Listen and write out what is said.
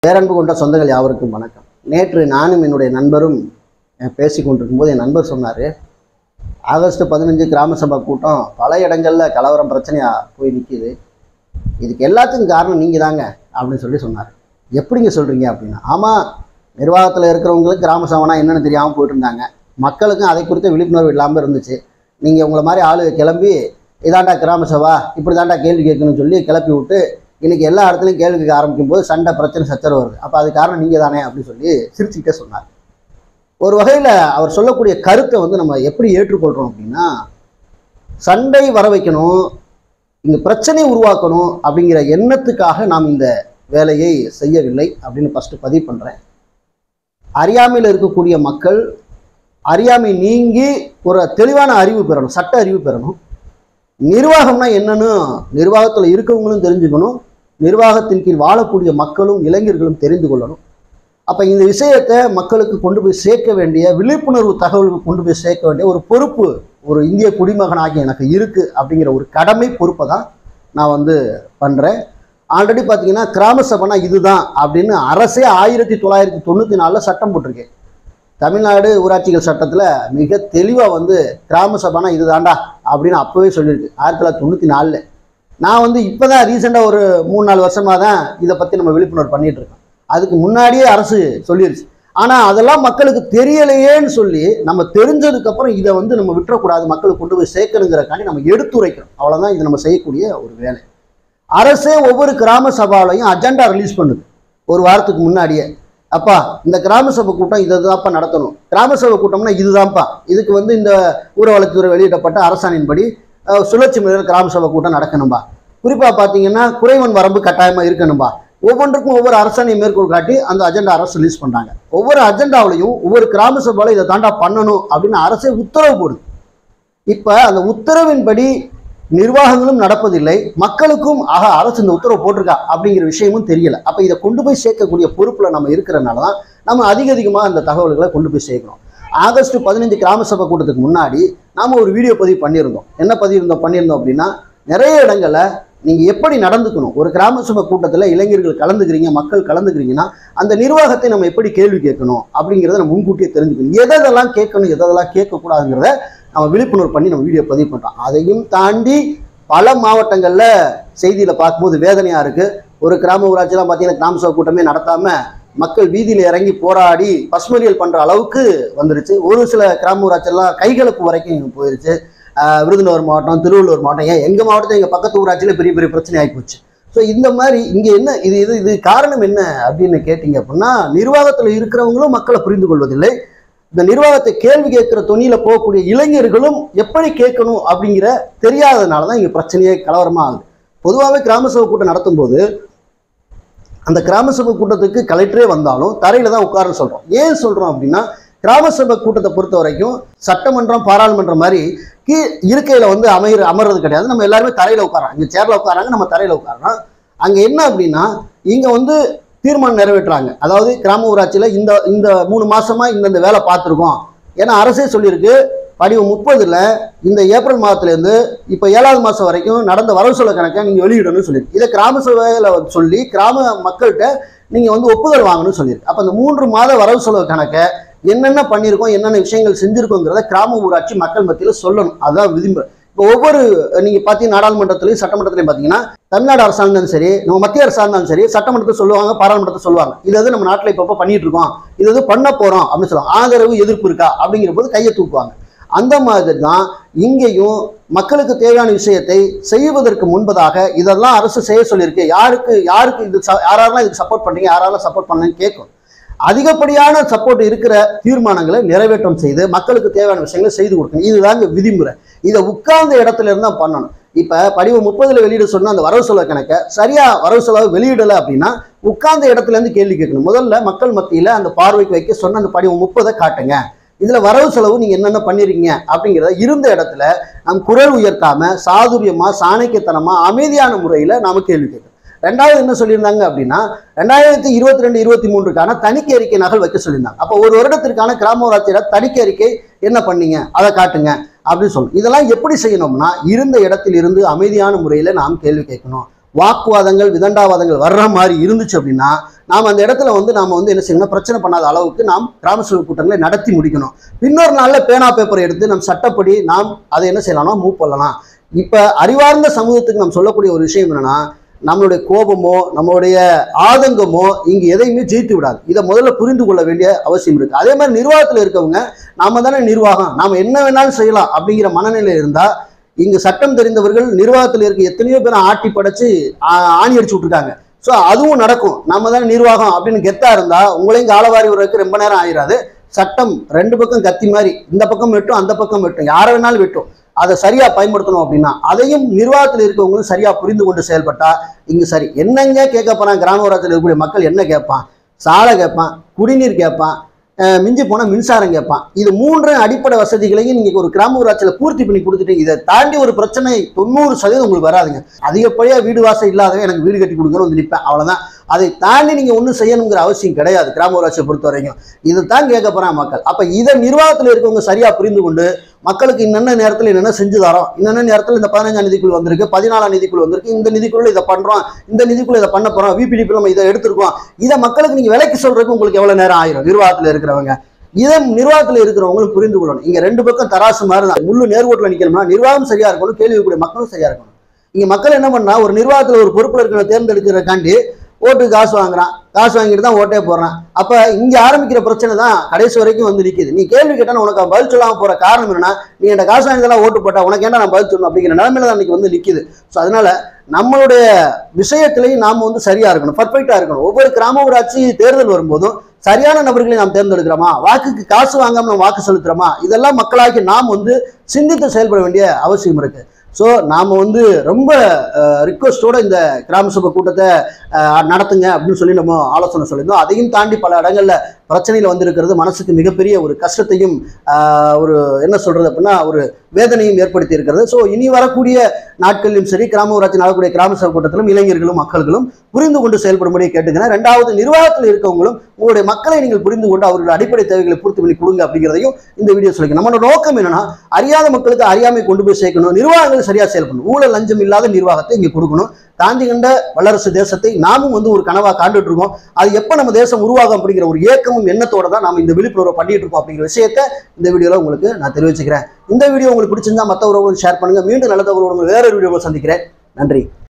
பேரன்பு கொண்ட சொந்தங்கள் யாவருக்கும் வணக்கம் நேற்று நானும் என்னுடைய நண்பரும் அஹ், பேசிக் கொண்டிருக்கும்போது என் நண்பர் சொன்னார் ஆகஸ்ட் பதினஞ்சு கிராம சபை கூட்டம் பல இடங்களில் கலவரம் பிரச்சனையாக போய் நிற்கிது இதுக்கு எல்லாத்துக்கும் காரணம் நீங்கள் தாங்க அப்படின்னு சொல்லி சொன்னார் எப்படிங்க சொல்கிறீங்க அப்படின்னா ஆமாம் நிர்வாகத்தில் இருக்கிறவங்களுக்கு கிராம சபைனா என்னென்னு தெரியாமல் போயிட்டு இருந்தாங்க மக்களுக்கும் அதை குறித்த விழிப்புணர்வு இல்லாமல் இருந்துச்சு நீங்கள் உங்களை மாதிரி ஆளு கிளம்பி இதாண்டா கிராம சபா இப்படி தாண்டா கேள்வி கேட்கணும்னு சொல்லி கிளப்பி விட்டு இன்னைக்கு எல்லா இடத்துலையும் கேள்வி கேட்க ஆரம்பிக்கும் போது சண்டை பிரச்சனை சச்சரவு வருது அப்போ அது காரணம் நீங்கள் தானே அப்படின்னு சொல்லி சிரிச்சுக்கிட்டே சொன்னார் ஒரு வகையில் அவர் சொல்லக்கூடிய கருத்தை வந்து நம்ம எப்படி ஏற்றுக்கொள்கிறோம் அப்படின்னா சண்டை வர வைக்கணும் இங்கே பிரச்சனை உருவாக்கணும் அப்படிங்கிற எண்ணத்துக்காக நாம் இந்த வேலையை செய்யவில்லை அப்படின்னு ஃபஸ்ட்டு பதிவு பண்ணுறேன் அறியாமையில் இருக்கக்கூடிய மக்கள் அறியாமை நீங்கி ஒரு தெளிவான அறிவு பெறணும் சட்ட அறிவு பெறணும் நிர்வாகம்னா என்னன்னு நிர்வாகத்தில் இருக்கவங்களும் தெரிஞ்சுக்கணும் நிர்வாகத்தின் கீழ் வாழக்கூடிய மக்களும் இளைஞர்களும் தெரிந்து கொள்ளணும் அப்போ இந்த விஷயத்தை மக்களுக்கு கொண்டு போய் சேர்க்க வேண்டிய விழிப்புணர்வு தகவல்கள் கொண்டு போய் சேர்க்க வேண்டிய ஒரு பொறுப்பு ஒரு இந்திய குடிமகனாகி எனக்கு இருக்குது அப்படிங்கிற ஒரு கடமை பொறுப்பை தான் நான் வந்து பண்ணுறேன் ஆல்ரெடி பார்த்தீங்கன்னா கிராம சபைனா இதுதான் அப்படின்னு அரசே ஆயிரத்தி தொள்ளாயிரத்தி தொண்ணூற்றி நாலில் சட்டம் போட்டிருக்கேன் தமிழ்நாடு ஊராட்சிகள் சட்டத்தில் மிக தெளிவாக வந்து கிராம சபைனா இதுதான்டா அப்படின்னு அப்போவே சொல்லியிருக்கு ஆயிரத்தி தொள்ளாயிரத்தி தொண்ணூற்றி நாலில் நான் வந்து இப்போ தான் ரீசெண்டாக ஒரு மூணு நாலு வருஷமாக தான் இதை பற்றி நம்ம விழிப்புணர்வு பண்ணிட்டு இருக்கோம் அதுக்கு முன்னாடியே அரசு சொல்லிருச்சு ஆனால் அதெல்லாம் மக்களுக்கு தெரியலையேன்னு சொல்லி நம்ம தெரிஞ்சதுக்கப்புறம் இதை வந்து நம்ம விட்டுறக்கூடாது மக்களுக்கு கொண்டு போய் சேர்க்கணுங்கிறக்காண்டி நம்ம எடுத்துரைக்கிறோம் அவ்வளோதான் இது நம்ம செய்யக்கூடிய ஒரு வேலை அரசே ஒவ்வொரு கிராம சபாலையும் அஜெண்டா ரிலீஸ் பண்ணுது ஒரு வாரத்துக்கு முன்னாடியே அப்பா இந்த கிராம சபை கூட்டம் இதை தான்ப்பா நடத்தணும் கிராம சபை கூட்டம்னா இதுதான்ப்பா இதுக்கு வந்து இந்த ஊரவளத்துறை வெளியிடப்பட்ட அரசாணையின்படி அஹ், சுழற்சி முறையில் கிராம சபை கூட்டம் நடக்கணும்பா குறிப்பாக பார்த்தீங்கன்னா குறைவன் வரம்பு கட்டாயமாக இருக்கணும்பா ஒவ்வொன்றுக்கும் ஒவ்வொரு அரசாணை மேற்கோள் காட்டி அந்த அஜெண்டா அரசு ரிலீஸ் பண்ணுறாங்க ஒவ்வொரு அஜெண்டாவிலையும் ஒவ்வொரு கிராம சபையில் இதை தாண்டா பண்ணணும் அப்படின்னு அரசே உத்தரவு போடுது இப்போ அந்த உத்தரவின்படி நிர்வாகங்களும் நடப்பதில்லை மக்களுக்கும் ஆஹா அரசு இந்த உத்தரவு போட்டிருக்கா அப்படிங்கிற விஷயமும் தெரியல அப்போ இதை கொண்டு போய் சேர்க்கக்கூடிய பொறுப்பில் நம்ம இருக்கிறனால தான் நம்ம அதிக அதிகமாக அந்த தகவல்களை கொண்டு போய் சேர்க்கணும் ஆகஸ்ட் பதினஞ்சு கிராம சபை கூட்டத்துக்கு முன்னாடி நாம் ஒரு வீடியோ பதிவு பண்ணியிருந்தோம் என்ன பதிவு பண்ணியிருந்தோம் அப்படின்னா நிறைய இடங்களில் நீங்கள் எப்படி நடந்துக்கணும் ஒரு கிராம சபை கூட்டத்தில் இளைஞர்கள் கலந்துக்கிறீங்க மக்கள் கலந்துக்கிறீங்கன்னா அந்த நிர்வாகத்தை நம்ம எப்படி கேள்வி கேட்கணும் அப்படிங்கிறத நம்ம முன்கூட்டியே தெரிஞ்சுக்கணும் எதெல்லாம் கேட்கணும் எதெல்லாம் கேட்கக்கூடாதுங்கிறத நம்ம விழிப்புணர்வு பண்ணி நம்ம வீடியோ பதிவு பண்ணுறோம் அதையும் தாண்டி பல மாவட்டங்களில் செய்தியில் பார்க்கும்போது வேதனையாக இருக்குது ஒரு கிராம ஊராட்சியெல்லாம் பார்த்தீங்கன்னா கிராம சபை கூட்டமே நடத்தாமல் மக்கள் வீதியில் இறங்கி போராடி பசுமறியல் பண்ணுற அளவுக்கு வந்துருச்சு ஒரு சில கிராம ஊராட்சியெல்லாம் கைகலப்பு வரைக்கும் போயிருச்சு ஆஹ் விருதுநகர் மாவட்டம் திருவள்ளூர் மாவட்டம் ஏன் எங்கள் மாவட்டத்தில் எங்கள் பக்கத்து ஊராட்சியில் பெரிய பெரிய பிரச்சனை ஆகிப்போச்சு ஸோ இந்த மாதிரி இங்கே என்ன இது இது இது காரணம் என்ன அப்படின்னு கேட்டிங்க அப்படின்னா நிர்வாகத்தில் இருக்கிறவங்களும் மக்களை புரிந்து கொள்வதில்லை இந்த நிர்வாகத்தை கேள்வி கேட்கிற தொனியில போகக்கூடிய இளைஞர்களும் எப்படி கேட்கணும் அப்படிங்கிற தெரியாததுனால தான் இங்கே பிரச்சனையே கலவரமாக ஆகுது பொதுவாகவே கிராம சபை கூட்டம் நடத்தும் போது அந்த கிராம சபை கூட்டத்துக்கு கலெக்டரே வந்தாலும் தரையில தான் உட்கார சொல்றோம் ஏன் சொல்றோம் அப்படின்னா கிராம சபை கூட்டத்தை பொறுத்த வரைக்கும் சட்டமன்றம் பாராளுமன்றம் மாதிரி கீ இருக்கையில வந்து அமைகிற அமர்றது கிடையாது நம்ம எல்லாருமே தரையில உட்காரோம் இங்க சேர்ல உட்காராங்க நம்ம தரையில உட்காரோம் அங்க என்ன அப்படின்னா இங்க வந்து தீர்மானம் நிறைவேற்றுறாங்க அதாவது கிராம ஊராட்சியில இந்த இந்த மூணு மாசமா இந்தந்த வேலை பார்த்துருக்கோம் ஏன்னா அரசே சொல்லியிருக்கு படிவம் முப்பதுல இந்த ஏப்ரல் மாதத்துலேருந்து இப்போ ஏழாவது மாதம் வரைக்கும் நடந்த வரவு செலவு கணக்கை நீங்கள் வெளியிடணும்னு சொல்லியிருக்கு இதை கிராம சபையில் சொல்லி கிராம மக்கள்கிட்ட நீங்கள் வந்து ஒப்புதல் வாங்கணும்னு சொல்லியிருக்கு அப்போ அந்த மூன்று மாத வரவு செலவு கணக்கை என்னென்ன பண்ணியிருக்கோம் என்னென்ன விஷயங்கள் செஞ்சுருக்கோங்கிறத கிராம ஊராட்சி மக்கள் மத்தியில் சொல்லணும் அதுதான் விதிமுறை இப்போ ஒவ்வொரு நீங்கள் பார்த்தீங்கன்னா நாடாளுமன்றத்திலையும் சட்டமன்றத்திலையும் பார்த்தீங்கன்னா தமிழ்நாடு அரசாங்கம் இருந்தாலும் சரி நம்ம மத்திய அரசாங்கம் இருந்தாலும் சரி சட்டமன்றத்தை சொல்லுவாங்க பாராளுமன்றத்தை சொல்லுவாங்க இது வந்து நம்ம நாட்டில் இப்போ பண்ணிட்டு இருக்கோம் இது வந்து பண்ண போகிறோம் அப்படின்னு சொல்லுவாங்க ஆதரவு எதிர்ப்பு இருக்கா அப்படிங்கிற போது கையை தூக்குவாங்க அந்த மாதிரி தான் இங்கேயும் மக்களுக்கு தேவையான விஷயத்தை செய்வதற்கு முன்பதாக இதெல்லாம் அரசு செய்ய சொல்லியிருக்கு யாருக்கு யாருக்கு இது ச- யாரெல்லாம் இதுக்கு சப்போர்ட் பண்ணீங்க யாரெல்லாம் சப்போர்ட் பண்ணலன்னு கேட்கும் அதிகப்படியான சப்போர்ட் இருக்கிற தீர்மானங்களை நிறைவேற்றம் செய்து மக்களுக்கு தேவையான விஷயங்களை செய்து கொடுக்கணும் இதுதாங்க விதிமுறை இதை உட்கார்ந்த இடத்துல இருந்தா பண்ணணும் இப்ப படிவம் முப்பதுல வெளியிட சொன்ன அந்த வரவு செலவு கணக்கை சரியா வரவு செலவு வெளியிடல அப்படின்னா உட்கார்ந்த இடத்துல இருந்து கேள்வி கேட்கணும் முதல்ல மக்கள் மத்தியில அந்த பார்வைக்கு வைக்க சொன்ன அந்த படிவம் முப்பதை காட்டுங்க இதுல வரவு செலவு நீங்க என்னென்ன பண்ணிருக்கீங்க அப்படிங்கிறத இருந்த இடத்துல நம் குரல் உயர்த்தாம சாதுரியமா சாணக்கியத்தனமா அமைதியான முறையில நாம கேள்வி கேட்கணும் ரெண்டாவது என்ன சொல்லியிருந்தாங்க அப்படின்னா ரெண்டாயிரத்தி இருபத்தி ரெண்டு இருபத்தி மூன்றுக்கான தணிக்கை அறிக்கை நகல் வைக்க சொல்லியிருந்தாங்க அப்போ ஒரு வருடத்திற்கான கிராம ஊராட்சியோட தணிக்கை அறிக்கை என்ன பண்ணீங்க அதை காட்டுங்க அப்படின்னு சொல்லணும் இதெல்லாம் எப்படி செய்யணும்னா இருந்த இடத்தில் இருந்து அமைதியான முறையில் நாம் கேள்வி கேட்கணும் வாக்குவாதங்கள் விதண்டாவாதங்கள் வர்ற மாதிரி இருந்துச்சு அப்படின்னா நாம் அந்த இடத்துல வந்து நாம் வந்து என்ன செய்யணும் பிரச்சனை பண்ணாத அளவுக்கு நாம் கிராம சபை கூட்டங்களை நடத்தி முடிக்கணும் இன்னொரு நாளில் பேனா பேப்பரை எடுத்து நம் சட்டப்படி நாம் அதை என்ன செய்யலாம்னா மூவ் பண்ணலாம் இப்போ அறிவார்ந்த சமூகத்துக்கு நாம் சொல்லக்கூடிய ஒரு விஷயம் என்னன்னா நம்மளுடைய கோபமோ நம்மளுடைய ஆதங்கமோ இங்கு எதையுமே ஜெயித்து விடாது இதை முதல்ல புரிந்து கொள்ள வேண்டிய அவசியம் இருக்கு அதே மாதிரி நிர்வாகத்தில் இருக்கவங்க நாம தானே நிர்வாகம் நாம என்ன வேணாலும் செய்யலாம் அப்படிங்கிற மனநிலை இருந்தா இங்கு சட்டம் தெரிந்தவர்கள் நிர்வாகத்தில் இருக்க எத்தனையோ பேரை ஆட்டி படைச்சு ஆ- ஆணி அடிச்சு விட்டுருக்காங்க ஸோ அதுவும் நடக்கும் நம்ம தானே நிர்வாகம் அப்படின்னு கெத்தா இருந்தா உங்களையும் காலவாரி விடுறதுக்கு ரொம்ப நேரம் ஆயிராது சட்டம் ரெண்டு பக்கம் கத்தி மாதிரி இந்த பக்கம் வெட்டும் அந்த பக்கம் வெட்டும் யாரை வேணாலும் வெட்டும் அதை சரியா பயன்படுத்தணும் அப்படின்னா அதையும் நிர்வாகத்தில் இருக்கவங்களும் சரியா புரிந்து கொண்டு செயல்பட்டா இங்க சரி என்னங்க கேட்க போறான் கிராம ஊராட்சியில் இருக்கக்கூடிய மக்கள் என்ன கேட்பான் சாலை கேட்பான் குடிநீர் கேட்பான் அஹ் மிஞ்சி போனால் மின்சாரம் கேட்பான் இது மூன்று அடிப்படை வசதிகளையும் நீங்கள் ஒரு கிராம ஊராட்சியில் பூர்த்தி பண்ணி கொடுத்துட்டீங்க இதை தாண்டி ஒரு பிரச்சனை தொண்ணூறு சதவீதம் உங்களுக்கு வராதுங்க அதிகப்படியாக வீடு வாசல் இல்லாதவன் எனக்கு வீடு கட்டி கொடுக்கணும் வந்து நிற்பேன் அவ்வளோதான் அதை தாண்டி நீங்கள் ஒன்றும் செய்யணுங்கிற அவசியம் கிடையாது கிராம ஊராட்சியை பொறுத்த வரைக்கும் இதை தான் கேட்க போகிறான் மக்கள் அப்போ இதை நிர்வாகத்தில் இருக்கவங்க சரியாக புரிந்து கொண்டு மக்களுக்கு இன்னென்ன நேரத்தில் என்னென்ன செஞ்சு தரோம் இன்னென்ன நேரத்தில் இந்த பதினஞ்சாம் நிதிக்குள் வந்திருக்கு பதினாலாம் நிதிக்குள் வந்திருக்கு இந்த நிதிக்குள்ள இதை பண்ணுறோம் இந்த நிதிக்குள்ள இதை பண்ண போகிறோம் விபிடிபி நம்ம இதை எடுத்திருக்கோம் இதை மக்களுக்கு நீங்கள் விலைக்கு சொல்றதுக்கு உங்களுக்கு எவ்வளோ நேரம் ஆயிரும் நிர்வாகத்தில் இருக்கிறவங்க இதை நிர்வாகத்தில் இருக்கிறவங்களும் புரிந்து கொள்ளணும் இங்க ரெண்டு பக்கம் தராசு மாதிரி தான் முள்ளு நேர்கோட்டில் நிற்கணும்னா நிர்வாகம் சரியா இருக்கணும் கேள்வி கூடிய மக்களும் சரியா இருக்கணும் இங்க மக்கள் என்ன பண்ணா ஒரு நிர்வாகத்தில் ஒரு பொறுப்புல இருக்கிற தேர்ந்தெடுக்கிறக்காண்டி ஓட்டு காசு வாங்குறான் காசு வாங்கிட்டு தான் ஓட்டே போடுறான் அப்ப இங்க ஆரம்பிக்கிற பிரச்சனை தான் கடைசி வரைக்கும் வந்து நிக்குது நீ கேள்வி கேட்டா உனக்கு அவன் பதில் சொல்லாம போற காரணம் என்னன்னா நீ என்கிட்ட காசு வாங்கிதான் ஓட்டு போட்டா உனக்கு ஏன்டா நான் பதில் சொல்லணும் அப்படிங்கிற நிலைமையில தான் இன்னைக்கு வந்து நிக்குது ஸோ அதனால நம்மளுடைய விஷயத்திலையும் நாம வந்து சரியா இருக்கணும் பர்ஃபெக்டா இருக்கணும் ஒவ்வொரு கிராம ஊராட்சி தேர்தல் வரும்போதும் சரியான நபர்களை நாம் தேர்ந்தெடுக்கிறோமா வாக்குக்கு காசு வாங்காம நம்ம வாக்கு செலுத்துறோமா இதெல்லாம் மக்களாகி நாம் வந்து சிந்தித்து செயல்பட வேண்டிய அவசியம் இருக்கு ஸோ நாம் வந்து ரொம்ப ரிக்வஸ்டோட இந்த கிராம சபை கூட்டத்தை அஹ், நடத்துங்க அப்படின்னு சொல்லி நம்ம ஆலோசனை சொல்லியிருந்தோம் அதையும் தாண்டி பல இடங்கள்ல பிரச்சனையில் வந்திருக்கிறது மனசுக்கு மிகப்பெரிய ஒரு கஷ்டத்தையும் ஆஹ், ஒரு என்ன சொல்றது அப்படின்னா ஒரு வேதனையும் ஏற்படுத்தி இருக்கிறது ஸோ இனி வரக்கூடிய நாட்களிலும் சரி கிராம ஊராட்சி நடக்கக்கூடிய கிராம சபை கூட்டத்திலும் இளைஞர்களும் மக்கள்களும் புரிந்து கொண்டு செயல்படும்படி கேட்டுக்கிறேன் ரெண்டாவது நிர்வாகத்தில் இருக்கவங்களும் உங்களுடைய மக்களை நீங்கள் புரிந்து கொண்டு அவர்களுடைய அடிப்படை தேவைகளை பூர்த்தி பண்ணி கொடுங்க அப்படிங்கிறதையும் இந்த வீடியோ சொல்லிக்கிறேன் நம்மளோட நோக்கம் என்னன்னா அறியாத மக்களுக்கு அறியாமை கொண்டு போய் சேர்க்கணும் நிர்வாகங்கள் சரியா செயல்படணும் ஊழல் லஞ்சம் இல்லாத நிர்வாகத்தை இங்கே கொடுக்கணும் தாண்டி கண்ட வல்லரசு தேசத்தை நாமும் வந்து ஒரு கனவா காண்டுட்டு இருக்கோம் அது எப்போ நம்ம தேசம் உருவாகும் அப்படிங்கிற ஒரு ஏக்கமும் எண்ணத்தோட தான் நாம இந்த விழிப்புணர்வை பண்ணிட்டு இருக்கோம் அப்படிங்கிற விஷயத்தை இந்த வீடியோல உங்களுக்கு நான் தெரிவிச்சுக்கிறேன் இந்த வீடியோ உங்களுக்கு பிடிச்சிருந்தா மற்ற உறவுகளும் ஷேர் பண்ணுங்க மீண்டும் நல்ல தகவலோடு உங்களை வேற வீடியோவில் சந்திக்கிறேன் நன்றி